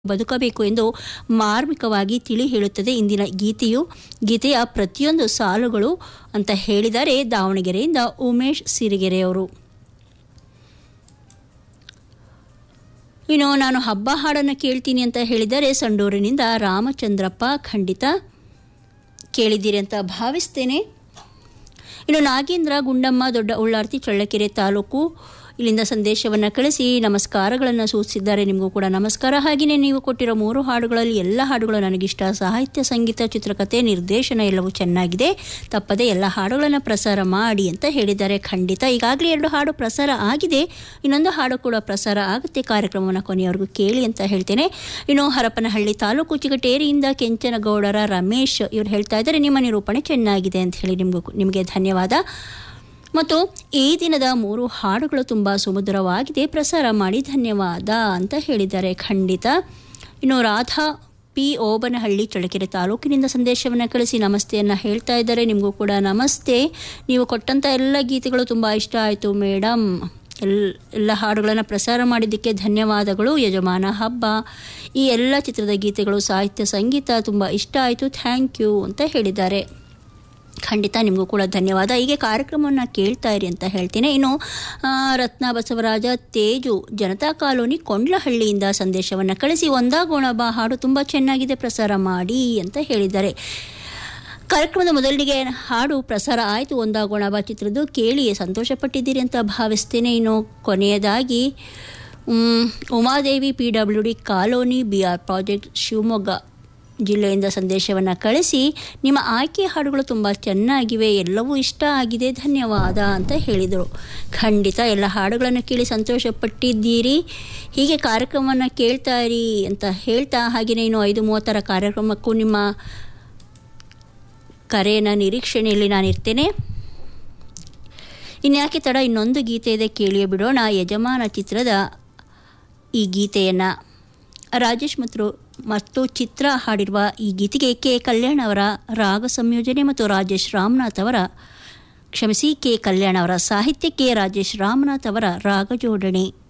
ಬದುಕಬೇಕು ಎಂದು ಮಾರ್ಮಿಕವಾಗಿ ತಿಳಿ ಹೇಳುತ್ತದೆ ಇಂದಿನ ಗೀತೆಯು ಗೀತೆಯ ಪ್ರತಿಯೊಂದು ಸಾಲುಗಳು ಅಂತ ಹೇಳಿದರೆ ದಾವಣಗೆರೆಯಿಂದ ಉಮೇಶ್ ಸಿರಿಗೆರೆಯವರು ಇನ್ನು ನಾನು ಹಬ್ಬ ಹಾಡನ್ನು ಕೇಳ್ತೀನಿ ಅಂತ ಹೇಳಿದರೆ ಸಂಡೂರಿನಿಂದ ರಾಮಚಂದ್ರಪ್ಪ ಖಂಡಿತ ಕೇಳಿದ್ದೀರಿ ಅಂತ ಭಾವಿಸ್ತೇನೆ ಇನ್ನು ನಾಗೇಂದ್ರ ಗುಂಡಮ್ಮ ದೊಡ್ಡ ಉಳ್ಳಾರ್ತಿ ಚಳ್ಳಕೆರೆ ತಾಲೂಕು ಇಲ್ಲಿಂದ ಸಂದೇಶವನ್ನು ಕಳಿಸಿ ನಮಸ್ಕಾರಗಳನ್ನು ಸೂಚಿಸಿದ್ದಾರೆ ನಿಮಗೂ ಕೂಡ ನಮಸ್ಕಾರ ಹಾಗೆಯೇ ನೀವು ಕೊಟ್ಟಿರೋ ಮೂರು ಹಾಡುಗಳಲ್ಲಿ ಎಲ್ಲ ಹಾಡುಗಳು ನನಗಿಷ್ಟ ಸಾಹಿತ್ಯ ಸಂಗೀತ ಚಿತ್ರಕಥೆ ನಿರ್ದೇಶನ ಎಲ್ಲವೂ ಚೆನ್ನಾಗಿದೆ ತಪ್ಪದೆ ಎಲ್ಲ ಹಾಡುಗಳನ್ನು ಪ್ರಸಾರ ಮಾಡಿ ಅಂತ ಹೇಳಿದ್ದಾರೆ ಖಂಡಿತ ಈಗಾಗಲೇ ಎರಡು ಹಾಡು ಪ್ರಸಾರ ಆಗಿದೆ ಇನ್ನೊಂದು ಹಾಡು ಕೂಡ ಪ್ರಸಾರ ಆಗುತ್ತೆ ಕಾರ್ಯಕ್ರಮವನ್ನು ಕೊನೆಯವರೆಗೂ ಕೇಳಿ ಅಂತ ಹೇಳ್ತೇನೆ ಇನ್ನು ಹರಪನಹಳ್ಳಿ ತಾಲೂಕು ಚಿಗಟೇರಿಯಿಂದ ಕೆಂಚನಗೌಡರ ರಮೇಶ್ ಇವರು ಹೇಳ್ತಾ ಇದ್ದಾರೆ ನಿಮ್ಮ ನಿರೂಪಣೆ ಚೆನ್ನಾಗಿದೆ ಅಂತ ಹೇಳಿ ನಿಮಗೂ ನಿಮಗೆ ಧನ್ಯವಾದ ಮತ್ತು ಈ ದಿನದ ಮೂರು ಹಾಡುಗಳು ತುಂಬ ಸುಮಧುರವಾಗಿದೆ ಪ್ರಸಾರ ಮಾಡಿ ಧನ್ಯವಾದ ಅಂತ ಹೇಳಿದ್ದಾರೆ ಖಂಡಿತ ಇನ್ನು ರಾಧಾ ಪಿ ಓಬನಹಳ್ಳಿ ಚಳ್ಳಕೆರೆ ತಾಲೂಕಿನಿಂದ ಸಂದೇಶವನ್ನು ಕಳಿಸಿ ನಮಸ್ತೆಯನ್ನು ಹೇಳ್ತಾ ಇದ್ದಾರೆ ನಿಮಗೂ ಕೂಡ ನಮಸ್ತೆ ನೀವು ಕೊಟ್ಟಂಥ ಎಲ್ಲ ಗೀತೆಗಳು ತುಂಬ ಇಷ್ಟ ಆಯಿತು ಮೇಡಮ್ ಎಲ್ ಎಲ್ಲ ಹಾಡುಗಳನ್ನು ಪ್ರಸಾರ ಮಾಡಿದ್ದಕ್ಕೆ ಧನ್ಯವಾದಗಳು ಯಜಮಾನ ಹಬ್ಬ ಈ ಎಲ್ಲ ಚಿತ್ರದ ಗೀತೆಗಳು ಸಾಹಿತ್ಯ ಸಂಗೀತ ತುಂಬ ಇಷ್ಟ ಆಯಿತು ಥ್ಯಾಂಕ್ ಯು ಅಂತ ಹೇಳಿದ್ದಾರೆ ಖಂಡಿತ ನಿಮಗೂ ಕೂಡ ಧನ್ಯವಾದ ಹೀಗೆ ಕಾರ್ಯಕ್ರಮವನ್ನು ಕೇಳ್ತಾ ಇರಿ ಅಂತ ಹೇಳ್ತೀನಿ ಇನ್ನು ರತ್ನ ಬಸವರಾಜ ತೇಜು ಜನತಾ ಕಾಲೋನಿ ಕೊಂಡ್ಲಹಳ್ಳಿಯಿಂದ ಸಂದೇಶವನ್ನು ಕಳಿಸಿ ಒಂದಾಗೋಣ ಬಾ ಹಾಡು ತುಂಬ ಚೆನ್ನಾಗಿದೆ ಪ್ರಸಾರ ಮಾಡಿ ಅಂತ ಹೇಳಿದ್ದಾರೆ ಕಾರ್ಯಕ್ರಮದ ಮೊದಲಿಗೆ ಹಾಡು ಪ್ರಸಾರ ಆಯಿತು ಒಂದಾಗೋಣ ಬಾ ಚಿತ್ರದ್ದು ಕೇಳಿ ಸಂತೋಷಪಟ್ಟಿದ್ದೀರಿ ಅಂತ ಭಾವಿಸ್ತೇನೆ ಇನ್ನು ಕೊನೆಯದಾಗಿ Umadevi P W D colony B R project Shivamogga ಜಿಲ್ಲೆಯಿಂದ ಸಂದೇಶವನ್ನು ಕಳಿಸಿ ನಿಮ್ಮ ಆಯ್ಕೆ ಹಾಡುಗಳು ತುಂಬ ಚೆನ್ನಾಗಿವೆ ಎಲ್ಲವೂ ಇಷ್ಟ ಆಗಿದೆ ಧನ್ಯವಾದ ಅಂತ ಹೇಳಿದರು ಖಂಡಿತ ಎಲ್ಲ ಹಾಡುಗಳನ್ನು ಕೇಳಿ ಸಂತೋಷಪಟ್ಟಿದ್ದೀರಿ ಹೀಗೆ ಕಾರ್ಯಕ್ರಮವನ್ನು ಕೇಳ್ತಾ ಇರಿ ಅಂತ ಹೇಳ್ತಾ ಹಾಗೆಯೇ ಇನ್ನು ಐದು ಮೂವತ್ತರ ಕಾರ್ಯಕ್ರಮಕ್ಕೂ ನಿಮ್ಮ ಕರೆಯನ್ನು ನಿರೀಕ್ಷಣೆಯಲ್ಲಿ ನಾನಿರ್ತೇನೆ ಇನ್ಯಾಕೆ ತಡ ಇನ್ನೊಂದು ಗೀತೆ ಇದೆ ಕೇಳಿಯೇ ಬಿಡೋಣ ಯಜಮಾನ ಚಿತ್ರದ ಈ ಗೀತೆಯನ್ನು ರಾಜೇಶ್ ಮತ್ತು ಮತ್ತು ಚಿತ್ರ ಹಾಡಿರುವ ಈ ಗೀತೆಗೆ ಕೆ ಕಲ್ಯಾಣ್ ಅವರ ರಾಗ ಸಂಯೋಜನೆ ಮತ್ತು ರಾಜೇಶ್ ರಾಮನಾಥ್ ಅವರ ಕ್ಷಮಿಸಿ ಕೆ ಕಲ್ಯಾಣ್ ಅವರ ಸಾಹಿತ್ಯಕ್ಕೆ ರಾಜೇಶ್ ರಾಮನಾಥ್ ಅವರ ರಾಗ ಜೋಡಣೆ